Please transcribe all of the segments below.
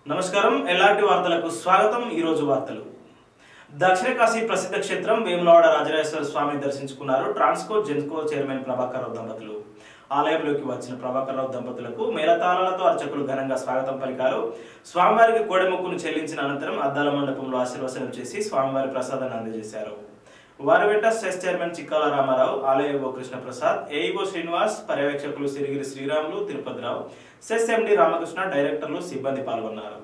నమస్కారం ఎల్ఆర్టి వార్తలకు స్వాగతం ఈ రోజు వార్తలు దక్షిణ కాశీ ప్రసిద్ధ క్షేత్రం వేములవాడ రాజరాజేశ్వర స్వామిని దర్శించుకున్నారు ట్రాన్స్కో జెన్కో చైర్మన్ ప్రభాకర్ రావు దంపతులు ఆలయంలోకి వచ్చిన ప్రభాకర్ రావు దంపతులకు మేళతాళాలతో అర్చకులు ఘనంగా స్వాగతం పలికారు స్వామివారికి కోడెముక్కును చెల్లించిన అనంతరం అద్దాల మండపంలో ఆశీర్వచనం చేసి స్వామివారి ప్రసాదాన్ని అందజేశారు వారి వెంట సెస్ చైర్మన్ చిక్కాల రామారావు ఆలయ ఓ కృష్ణ ప్రసాద్ ఏఈఓ శ్రీనివాస్ పర్యవేక్షకులు సిరిగిరి శ్రీరాములు తిరుపతిరావు సెస్ ఎండి రామకృష్ణ డైరెక్టర్లు సిబ్బంది పాల్గొన్నారు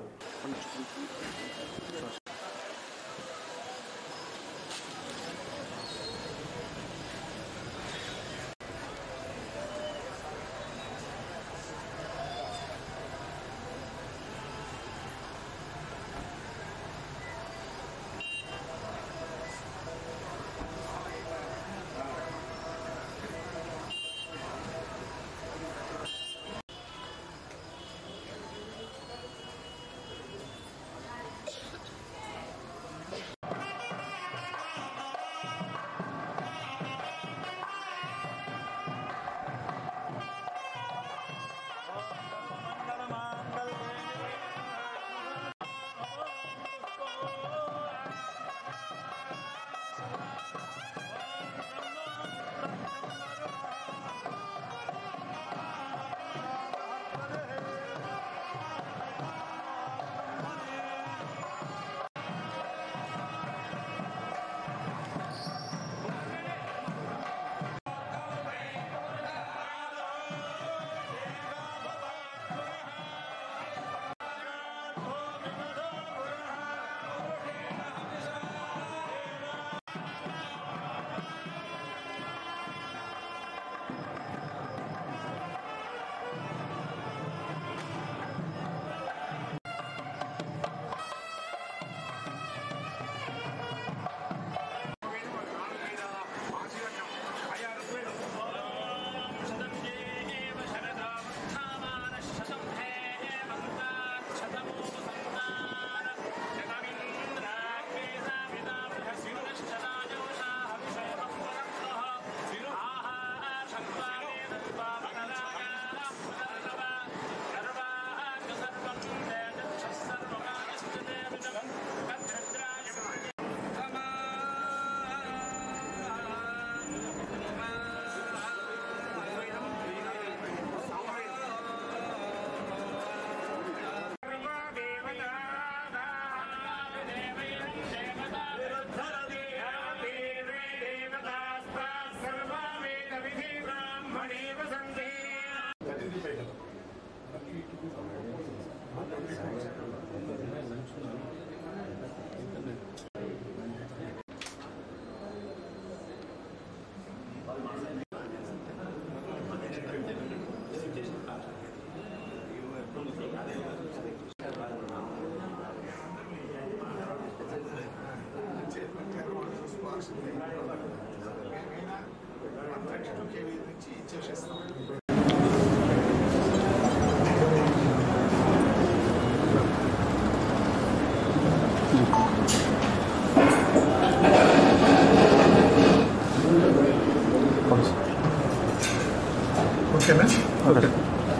ఓకేనా ఓకే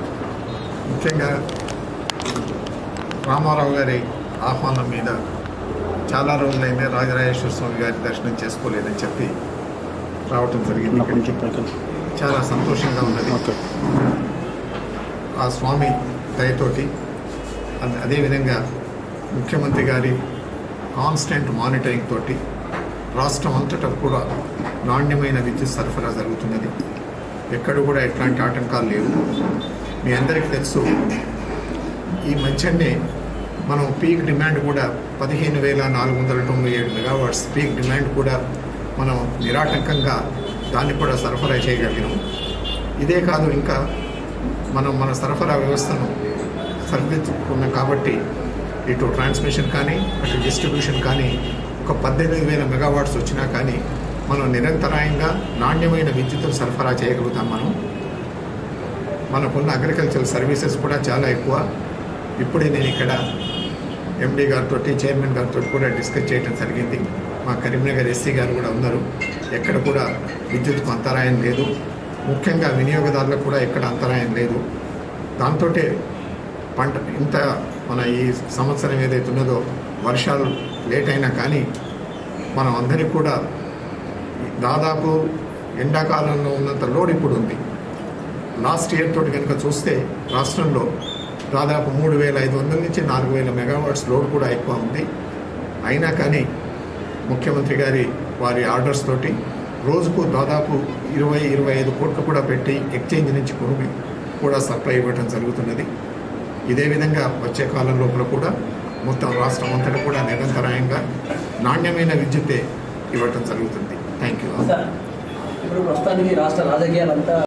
ముఖ్యంగా రామారావు గారి ఆహ్వానం మీద చాలా రోజులైంది రాజరాజేశ్వర స్వామి గారి దర్శనం చేసుకోలేదని చెప్పి రావటం జరిగింది ఇక్కడికి చాలా సంతోషంగా ఉన్నది ఆ స్వామి దయతోటి అద- అదేవిధంగా ముఖ్యమంత్రి గారి కాన్స్టెంట్ మానిటరింగ్ తోటి రాష్ట్రం అంతటా కూడా నాణ్యమైన విద్యుత్ సరఫరా జరుగుతున్నది ఎక్కడ కూడా ఎట్లాంటి ఆటంకాలు లేవు మీ అందరికీ తెలుసు ఈ మధ్యనే మనం పీక్ డిమాండ్ కూడా పదిహేను వేల నాలుగు వందల తొంభై ఏడు మెగావాట్స్ పీక్ డిమాండ్ కూడా మనం నిరాటంకంగా దాన్ని కూడా సరఫరా చేయగలిగినాం ఇదే కాదు ఇంకా మనం మన సరఫరా వ్యవస్థను సరిదిద్దుకున్నాం కాబట్టి ఇటు ట్రాన్స్మిషన్ కానీ అటు డిస్ట్రిబ్యూషన్ కానీ ఒక పద్దెనిమిది వేల మెగావాట్స్ వచ్చినా కానీ మనం నిరంతరాయంగా నాణ్యమైన విద్యుత్తును సరఫరా చేయగలుగుతాం మనం మనకున్న అగ్రికల్చరల్ సర్వీసెస్ కూడా చాలా ఎక్కువ ఇప్పుడే నేను ఇక్కడ ఎండి గారితో చైర్మన్ గారితో కూడా డిస్కస్ చేయడం జరిగింది మా కరీంనగర్ ఎస్సీ గారు కూడా ఉన్నారు ఎక్కడ కూడా విద్యుత్కు అంతరాయం లేదు ముఖ్యంగా వినియోగదారులకు కూడా ఎక్కడ అంతరాయం లేదు దాంతో పంట ఇంత మన ఈ సంవత్సరం ఏదైతే ఉన్నదో వర్షాలు లేట్ అయినా కానీ మనం అందరికీ కూడా దాదాపు ఎండాకాలంలో ఉన్నంత లోడ్ ఇప్పుడు ఉంది లాస్ట్ ఇయర్ తోటి కనుక చూస్తే రాష్ట్రంలో దాదాపు మూడు వేల ఐదు వందల నుంచి నాలుగు వేల మెగావాట్స్ లోడ్ కూడా ఎక్కువ ఉంది అయినా కానీ ముఖ్యమంత్రి గారి వారి ఆర్డర్స్ తోటి రోజుకు దాదాపు ఇరవై ఇరవై ఐదు కోట్లు కూడా పెట్టి ఎక్స్చేంజ్ నుంచి కొనుగోలు కూడా సప్లై ఇవ్వడం జరుగుతున్నది ఇదే విధంగా వచ్చే కాలం లోపల కూడా మొత్తం రాష్ట్రం అంతటా కూడా నిరంతరాయంగా నాణ్యమైన విద్యుత్తే ఇవ్వటం జరుగుతుంది థ్యాంక్ యూ సార్ ఇప్పుడు ప్రస్తుతానికి రాష్ట్ర రాజకీయాలంతా